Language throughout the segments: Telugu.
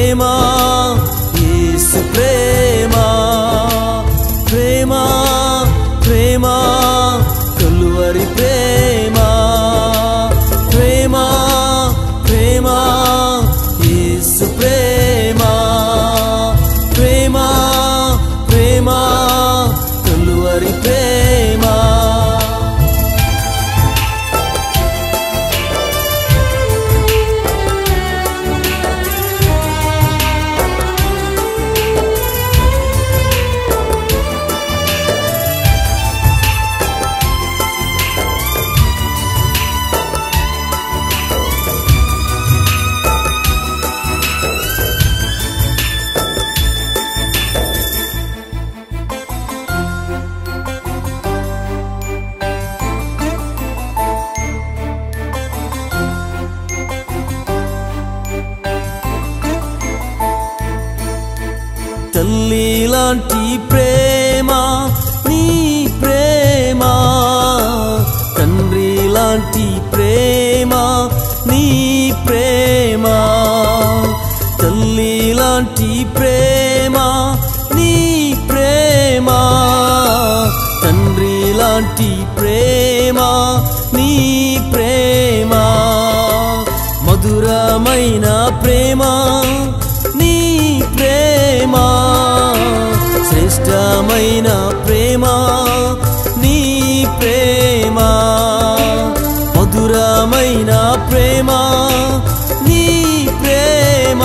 ప్రేమ యేసు ప్రేమ ప్రేమ ప్రేమ కలువరి ప్రేమ ప్రేమ ప్రేమ యేసు ప్రేమ ప్రేమ ప్రేమ కలువరి ప్రేమ తల్లి లాంటి ప్రేమ నీ ప్రేమ తండ్రి లాంటి ప్రేమ నీ ప్రేమ తల్లి లాంటి ప్రేమ నీ ప్రేమ తండ్రి లాంటి ప్రేమ నీ ప్రేమ మధురమైన ప్రేమ నీ ప్రేమ శ్రేష్టమైన ప్రేమ నీ ప్రేమ మధురమైన ప్రేమ నీ ప్రేమ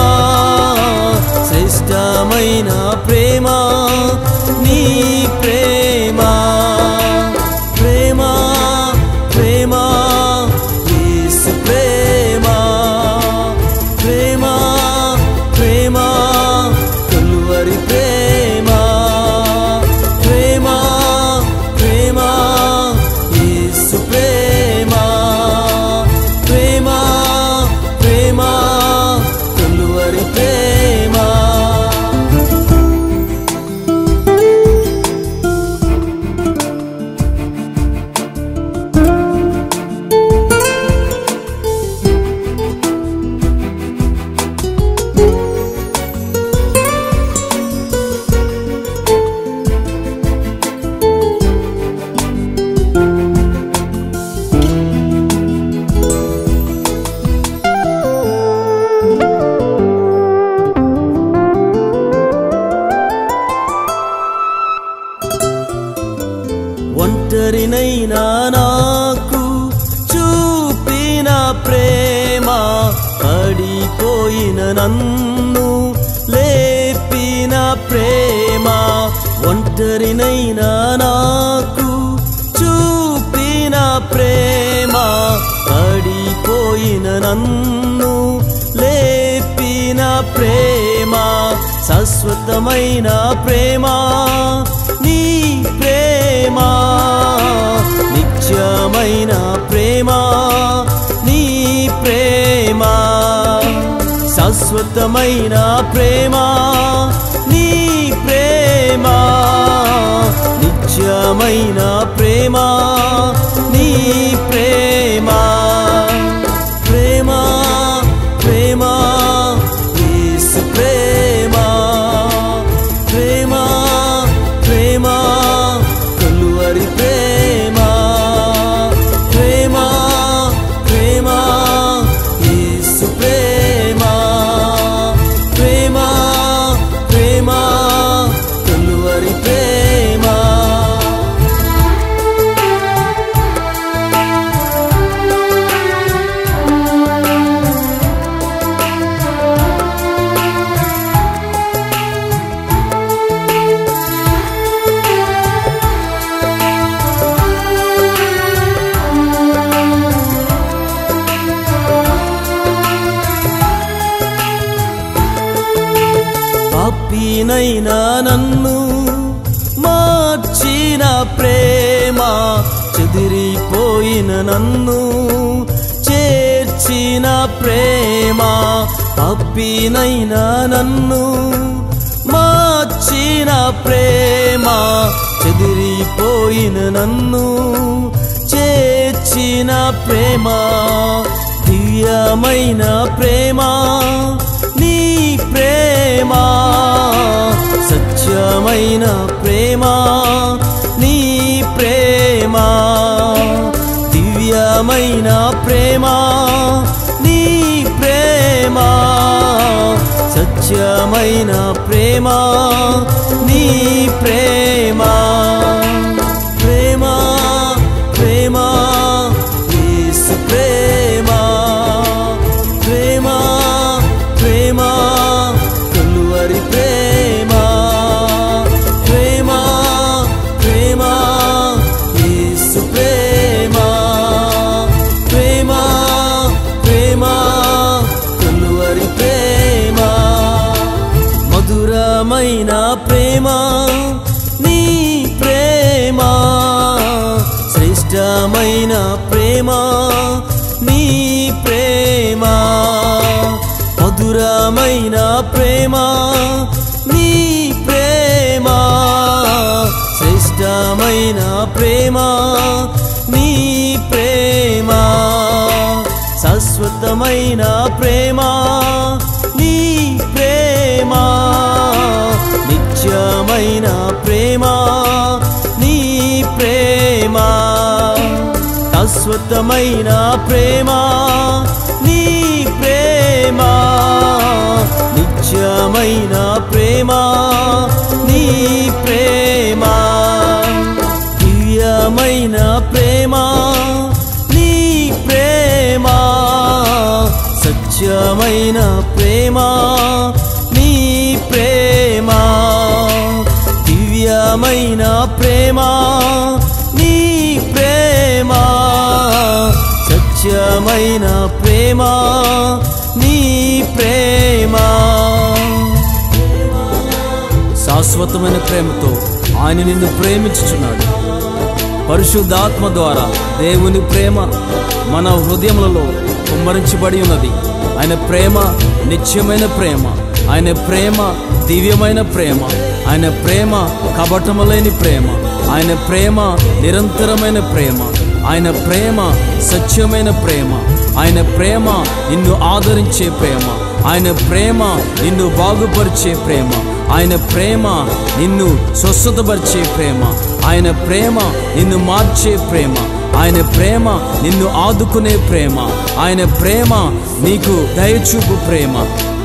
శ్రేష్టమైన ప్రేమ నీ ప్రేమ ప్రేమ ప్రేమ యేసు ప్రేమ ప్రేమ ప్రేమ కలువరి ప్రేమ ప్రేమ ప్రేమ యేసు ప్రేమ ప్రేమ ప్రేమ కలువరి ప్రేమ ఒంటరినైనా నాకు చూపిన ప్రేమ పడిపోయిన నన్ను లేపిన ప్రేమ ఒంటరినైనా నాకు చూపిన ప్రేమ పడిపోయిన నన్ను లేపిన ప్రేమ శాశ్వతమైన ప్రేమ నీ ప్రేమ నిత్యమైన ప్రేమ నీ ప్రేమ శాశ్వతమైన ప్రేమ నీ ప్రేమ నిత్యమైన ప్రేమ నీ ప్రేమ ప్రేమ ప్రేమ యేసు ప్రేమ ప్రేమ ప్రేమ కలువరి ప్రేమ ప్రేమ ప్రేమ యేసు ప్రేమ ప్రేమ ప్రేమ కలువరి ప్రేమ పాపినైనా నన్ను మార్చిన ప్రేమ చెదిరిపోయిన నన్ను చేర్చిన ప్రేమ పాపినైనా నన్ను మార్చిన ప్రేమ చెదిరిపోయిన నన్ను చేర్చిన ప్రేమ దివ్యమైన ప్రేమ నీ ప్రేమ ప్రేమ నీ ప్రేమ దివ్యమైన ప్రేమ నీ ప్రేమ సత్యమైన ప్రేమ నీ ప్రేమ ప్రేమ ప్రేమ యేసు ప్రేమ ప్రేమ ప్రేమ కలువరి ప్రేమ ప్రేమ ప్రేమ యేసు ప్రేమ ప్రేమ ప్రేమ కలువరి ప్రేమ మధురమైన ప్రేమ నీ ప్రేమ శ్రేష్టమైన ప్రేమ నీ ప్రేమ మధురమైన ప్రేమ నీ ప్రేమ శ్రేష్టమైన ప్రేమ నీ ప్రేమ శాశ్వతమైన ప్రేమ నీ ప్రేమ నిత్యమైన ప్రేమ నీ ప్రేమ శాశ్వతమైన ప్రేమ నీ ప్రేమ నిత్యమైన ప్రేమ నీ ప్రేమ దివ్యమైన ప్రేమ నీ ప్రేమ సత్యమైన ప్రేమ నీ ప్రేమ దివ్యమైన ప్రేమ నీ ప్రేమ సత్యమైన ప్రేమ నీ ప్రేమ శాశ్వతమైన ప్రేమతో ఆయన నిన్ను ప్రేమించుచున్నాడు పరిశుద్ధాత్మ ద్వారా దేవుని ప్రేమ మన హృదయములలో కుమ్మరించబడి ఉన్నది ఆయన ప్రేమ నిత్యమైన ప్రేమ ఆయన ప్రేమ దివ్యమైన ప్రేమ ఆయన ప్రేమ కపటము లేని ప్రేమ ఆయన ప్రేమ నిరంతరమైన ప్రేమ ఆయన ప్రేమ సత్యమైన ప్రేమ ఆయన ప్రేమ నిన్ను ఆదరించే ప్రేమ ఆయన ప్రేమ నిన్ను బాగుపరిచే ప్రేమ ఆయన ప్రేమ నిన్ను స్వస్థతపరిచే ప్రేమ ఆయన ప్రేమ నిన్ను మార్చే ప్రేమ ఆయన ప్రేమ నిన్ను ఆదుకునే ప్రేమ ఆయన ప్రేమ నీకు దయచూపు ప్రేమ